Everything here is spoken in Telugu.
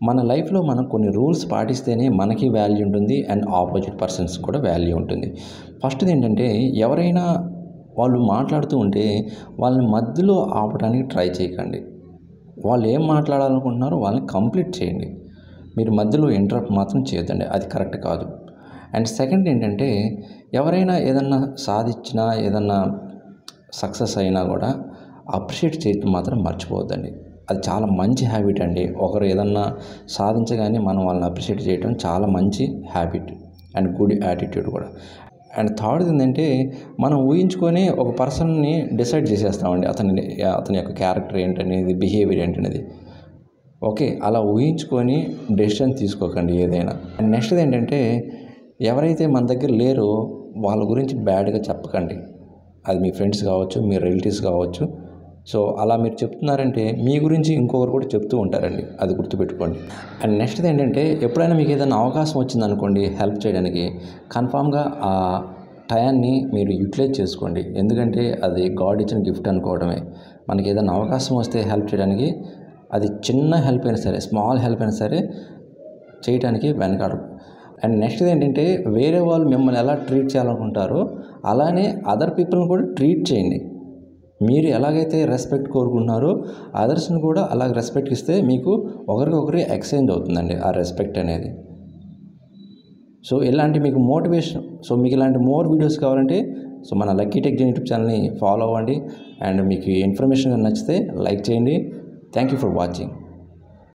మన లైఫ్లో మనం కొన్ని రూల్స్ పాటిస్తేనే మనకి వాల్యూ ఉంటుంది అండ్ ఆపోజిట్ పర్సన్స్ కూడా వాల్యూ ఉంటుంది ఫస్ట్ది ఏంటంటే ఎవరైనా వాళ్ళు మాట్లాడుతూ ఉంటే వాళ్ళని మధ్యలో ఆపడానికి ట్రై చేయకండి వాళ్ళు ఏం మాట్లాడాలనుకుంటున్నారో వాళ్ళని కంప్లీట్ చేయండి మీరు మధ్యలో ఇంటరప్ట్ మాత్రం చేయొద్దండి అది కరెక్ట్ కాదు అండ్ సెకండ్ ఏంటంటే ఎవరైనా ఏదన్నా సాధించినా ఏదన్నా సక్సెస్ అయినా కూడా అప్రిషియేట్ చేయడం మాత్రం మర్చిపోవద్దండి అది చాలా మంచి హ్యాబిట్ అండి ఒకరు ఏదన్నా సాధించగానే మనం వాళ్ళని అప్రిషియేట్ చేయడం చాలా మంచి హ్యాబిట్ అండ్ గుడ్ యాటిట్యూడ్ కూడా అండ్ థర్డ్ ఏంటంటే మనం ఊహించుకొని ఒక పర్సన్ని డిసైడ్ చేసేస్తామండి అతని అతని యొక్క క్యారెక్టర్ ఏంటనేది బిహేవియర్ ఏంటనేది ఓకే అలా ఊహించుకొని డెసిషన్ తీసుకోకండి ఏదైనా అండ్ నెక్స్ట్ ఏంటంటే ఎవరైతే మన దగ్గర లేరో వాళ్ళ గురించి బ్యాడ్గా చెప్పకండి అది మీ ఫ్రెండ్స్ కావచ్చు మీ రిలేటివ్స్ కావచ్చు సో అలా మీరు చెప్తున్నారంటే మీ గురించి ఇంకొకరు కూడా చెప్తూ ఉంటారండి అది గుర్తుపెట్టుకోండి అండ్ నెక్స్ట్ ఏంటంటే ఎప్పుడైనా మీకు ఏదైనా అవకాశం వచ్చిందనుకోండి హెల్ప్ చేయడానికి కన్ఫామ్గా ఆ టయాన్ని మీరు యూటిలైజ్ చేసుకోండి ఎందుకంటే అది గాడ్ ఇచ్చిన గిఫ్ట్ అనుకోవడమే మనకి ఏదైనా అవకాశం వస్తే హెల్ప్ చేయడానికి అది చిన్న హెల్ప్ అయినా సరే స్మాల్ హెల్ప్ అయినా సరే చేయడానికి వెనకాడు అండ్ నెక్స్ట్ ఏంటంటే వేరే వాళ్ళు మిమ్మల్ని ఎలా ట్రీట్ చేయాలనుకుంటారో అలానే అదర్ పీపుల్ని కూడా ట్రీట్ చేయండి మీరు ఎలాగైతే రెస్పెక్ట్ కోరుకుంటున్నారో అదర్స్ని కూడా అలాగ రెస్పెక్ట్ ఇస్తే మీకు ఒకరికొకరి ఎక్స్చేంజ్ అవుతుందండి ఆ రెస్పెక్ట్ అనేది సో ఇలాంటి మీకు మోటివేషన్ సో మీకు ఇలాంటి మోర్ వీడియోస్ కావాలంటే సో మన లక్కీ టెక్ యూట్యూబ్ ఛానల్ని ఫాలో అవ్వండి అండ్ మీకు ఈ ఇన్ఫర్మేషన్ నచ్చితే లైక్ చేయండి థ్యాంక్ యూ ఫర్ వాచింగ్